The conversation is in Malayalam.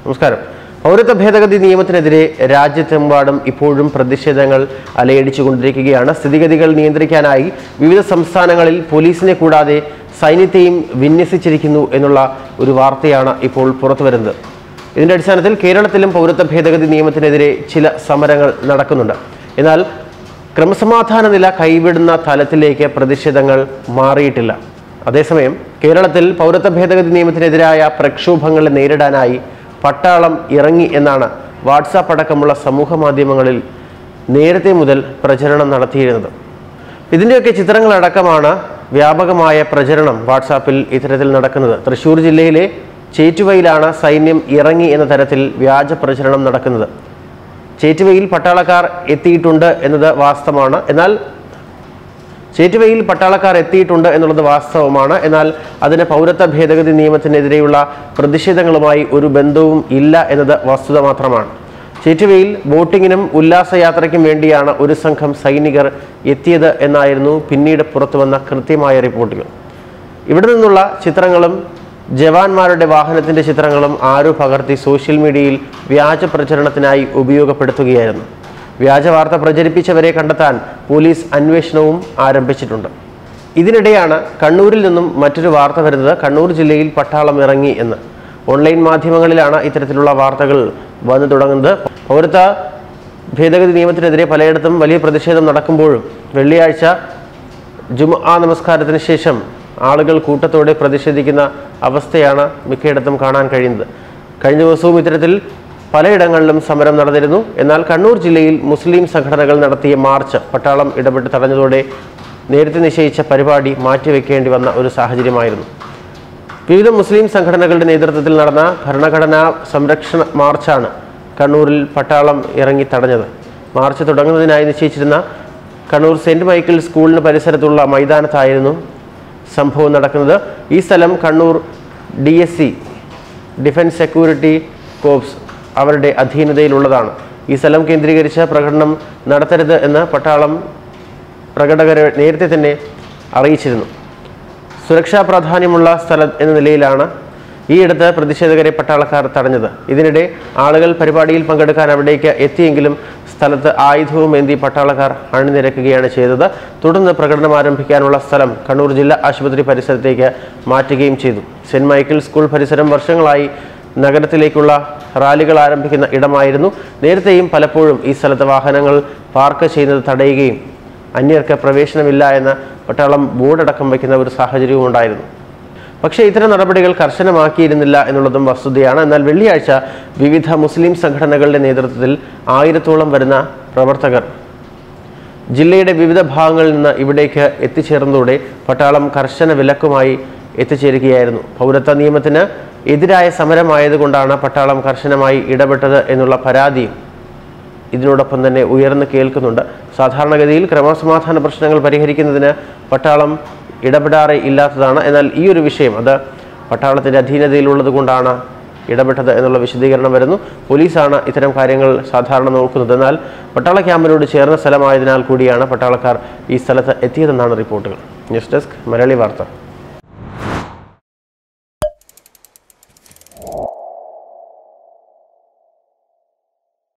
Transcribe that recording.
നമസ്കാരം പൗരത്വ ഭേദഗതി നിയമത്തിനെതിരെ രാജ്യത്തെമ്പാടും ഇപ്പോഴും പ്രതിഷേധങ്ങൾ അലയടിച്ചുകൊണ്ടിരിക്കുകയാണ് സ്ഥിതിഗതികൾ നിയന്ത്രിക്കാനായി വിവിധ സംസ്ഥാനങ്ങളിൽ പോലീസിനെ കൂടാതെ സൈന്യത്തെയും വിന്യസിച്ചിരിക്കുന്നു എന്നുള്ള ഒരു വാർത്തയാണ് ഇപ്പോൾ പുറത്തുവരുന്നത് ഇതിന്റെ അടിസ്ഥാനത്തിൽ കേരളത്തിലും പൗരത്വ ഭേദഗതി നിയമത്തിനെതിരെ ചില സമരങ്ങൾ നടക്കുന്നുണ്ട് എന്നാൽ ക്രമസമാധാന നില കൈവിടുന്ന തലത്തിലേക്ക് പ്രതിഷേധങ്ങൾ മാറിയിട്ടില്ല അതേസമയം കേരളത്തിൽ പൗരത്വ ഭേദഗതി നിയമത്തിനെതിരായ പ്രക്ഷോഭങ്ങളെ നേരിടാനായി പട്ടാളം ഇറങ്ങി എന്നാണ് വാട്സാപ്പ് അടക്കമുള്ള സമൂഹ മാധ്യമങ്ങളിൽ നേരത്തെ മുതൽ പ്രചരണം നടത്തിയിരുന്നത് ഇതിൻ്റെയൊക്കെ ചിത്രങ്ങളടക്കമാണ് വ്യാപകമായ പ്രചരണം വാട്സാപ്പിൽ ഇത്തരത്തിൽ നടക്കുന്നത് തൃശ്ശൂർ ജില്ലയിലെ ചേറ്റുവയിലാണ് സൈന്യം ഇറങ്ങി എന്ന തരത്തിൽ വ്യാജ പ്രചരണം നടക്കുന്നത് ചേറ്റുവയിൽ പട്ടാളക്കാർ എത്തിയിട്ടുണ്ട് എന്നത് വാസ്തവമാണ് എന്നാൽ ചേറ്റുവയിൽ പട്ടാളക്കാർ എത്തിയിട്ടുണ്ട് എന്നുള്ളത് വാസ്തവമാണ് എന്നാൽ അതിന് പൗരത്വ ഭേദഗതി നിയമത്തിനെതിരെയുള്ള പ്രതിഷേധങ്ങളുമായി ഒരു ബന്ധവും ഇല്ല എന്നത് വസ്തുത മാത്രമാണ് ചേറ്റുവയിൽ ബോട്ടിങ്ങിനും ഉല്ലാസയാത്രയ്ക്കും വേണ്ടിയാണ് ഒരു സംഘം സൈനികർ എത്തിയത് എന്നായിരുന്നു പിന്നീട് പുറത്തുവന്ന കൃത്യമായ റിപ്പോർട്ടുകൾ ഇവിടെ നിന്നുള്ള ചിത്രങ്ങളും ജവാന്മാരുടെ വാഹനത്തിന്റെ ചിത്രങ്ങളും ആരോ പകർത്തി സോഷ്യൽ മീഡിയയിൽ വ്യാജ പ്രചരണത്തിനായി ഉപയോഗപ്പെടുത്തുകയായിരുന്നു വ്യാജ വാർത്ത പ്രചരിപ്പിച്ചവരെ കണ്ടെത്താൻ പോലീസ് അന്വേഷണവും ആരംഭിച്ചിട്ടുണ്ട് ഇതിനിടെയാണ് കണ്ണൂരിൽ നിന്നും മറ്റൊരു വാർത്ത വരുന്നത് കണ്ണൂർ ജില്ലയിൽ പട്ടാളം ഇറങ്ങി എന്ന് ഓൺലൈൻ മാധ്യമങ്ങളിലാണ് ഇത്തരത്തിലുള്ള വാർത്തകൾ വന്നു തുടങ്ങുന്നത് പൗരത്വ ഭേദഗതി നിയമത്തിനെതിരെ പലയിടത്തും വലിയ പ്രതിഷേധം നടക്കുമ്പോഴും വെള്ളിയാഴ്ച ജുമുഅ നമസ്കാരത്തിന് ശേഷം ആളുകൾ കൂട്ടത്തോടെ പ്രതിഷേധിക്കുന്ന അവസ്ഥയാണ് മിക്കയിടത്തും കാണാൻ കഴിയുന്നത് കഴിഞ്ഞ ദിവസവും ഇത്തരത്തിൽ പലയിടങ്ങളിലും സമരം നടന്നിരുന്നു എന്നാൽ കണ്ണൂർ ജില്ലയിൽ മുസ്ലിം സംഘടനകൾ നടത്തിയ മാർച്ച് പട്ടാളം ഇടപെട്ട് തടഞ്ഞതോടെ നേരത്തെ നിശ്ചയിച്ച പരിപാടി മാറ്റിവെക്കേണ്ടി വന്ന ഒരു സാഹചര്യമായിരുന്നു വിവിധ മുസ്ലിം സംഘടനകളുടെ നേതൃത്വത്തിൽ നടന്ന ഭരണഘടനാ സംരക്ഷണ മാർച്ചാണ് കണ്ണൂരിൽ പട്ടാളം ഇറങ്ങി തടഞ്ഞത് മാർച്ച് തുടങ്ങുന്നതിനായി നിശ്ചയിച്ചിരുന്ന കണ്ണൂർ സെന്റ് മൈക്കിൾ സ്കൂളിന് പരിസരത്തുള്ള മൈതാനത്തായിരുന്നു സംഭവം നടക്കുന്നത് ഈ സ്ഥലം Kannur D S C defence security corps അവരുടെ അധീനതയിലുള്ളതാണ് ഈ സ്ഥലം കേന്ദ്രീകരിച്ച് പ്രകടനം നടത്തരുത് എന്ന് പട്ടാളം പ്രകടകരെ നേരത്തെ തന്നെ അറിയിച്ചിരുന്നു സുരക്ഷാ പ്രാധാന്യമുള്ള സ്ഥലം എന്ന നിലയിലാണ് ഈയിടത്ത് പ്രതിഷേധകരെ പട്ടാളക്കാർ തടഞ്ഞത് ഇതിനിടെ ആളുകൾ പരിപാടിയിൽ പങ്കെടുക്കാൻ അവിടേക്ക് എത്തിയെങ്കിലും സ്ഥലത്ത് ആയുധവും ഏന്തി പട്ടാളക്കാർ അണിനിരക്കുകയാണ് ചെയ്തത് തുടർന്ന് പ്രകടനം ആരംഭിക്കാനുള്ള സ്ഥലം കണ്ണൂർ ജില്ലാ ആശുപത്രി പരിസരത്തേക്ക് മാറ്റുകയും ചെയ്തു സെന്റ് മൈക്കിൾ സ്കൂൾ പരിസരം വർഷങ്ങളായി നഗരത്തിലേക്കുള്ള റാലികൾ ആരംഭിക്കുന്ന ഇടമായിരുന്നു നേരത്തെയും പലപ്പോഴും ഈ സ്ഥലത്ത് വാഹനങ്ങൾ പാർക്ക് ചെയ്യുന്നത് തടയുകയും അന്യർക്ക് പ്രവേശനമില്ല എന്ന പട്ടാളം ബോർഡടക്കം വയ്ക്കുന്ന ഒരു സാഹചര്യവും ഉണ്ടായിരുന്നു പക്ഷേ ഇത്തരം നടപടികൾ കർശനമാക്കിയിരുന്നില്ല എന്നുള്ളതും വസ്തുതയാണ് എന്നാൽ വെള്ളിയാഴ്ച വിവിധ മുസ്ലിം സംഘടനകളുടെ നേതൃത്വത്തിൽ ആയിരത്തോളം വരുന്ന പ്രവർത്തകർ ജില്ലയുടെ വിവിധ ഭാഗങ്ങളിൽ നിന്ന് ഇവിടേക്ക് എത്തിച്ചേർന്നതോടെ പട്ടാളം കർശന വിലക്കുമായി എത്തിച്ചേരുകയായിരുന്നു പൗരത്വ നിയമത്തിന് എതിരായ സമരമായതുകൊണ്ടാണ് പട്ടാളം കർശനമായി ഇടപെട്ടത് എന്നുള്ള പരാതിയും ഇതിനോടൊപ്പം തന്നെ ഉയർന്നു കേൾക്കുന്നുണ്ട് സാധാരണഗതിയിൽ ക്രമസമാധാന പ്രശ്നങ്ങൾ പരിഹരിക്കുന്നതിന് പട്ടാളം ഇടപെടാറെ ഇല്ലാത്തതാണ് എന്നാൽ ഈ ഒരു വിഷയം അത് പട്ടാളത്തിൻ്റെ അധീനതയിലുള്ളത് കൊണ്ടാണ് ഇടപെട്ടത് എന്നുള്ള വിശദീകരണം വരുന്നു പോലീസാണ് ഇത്തരം കാര്യങ്ങൾ സാധാരണ നോക്കുന്നത് എന്നാൽ പട്ടാള ക്യാമ്പിനോട് ചേർന്ന സ്ഥലമായതിനാൽ കൂടിയാണ് പട്ടാളക്കാർ ഈ സ്ഥലത്ത് എത്തിയതെന്നാണ് റിപ്പോർട്ടുകൾ ന്യൂസ് ഡെസ്ക് മലയാളി വാർത്ത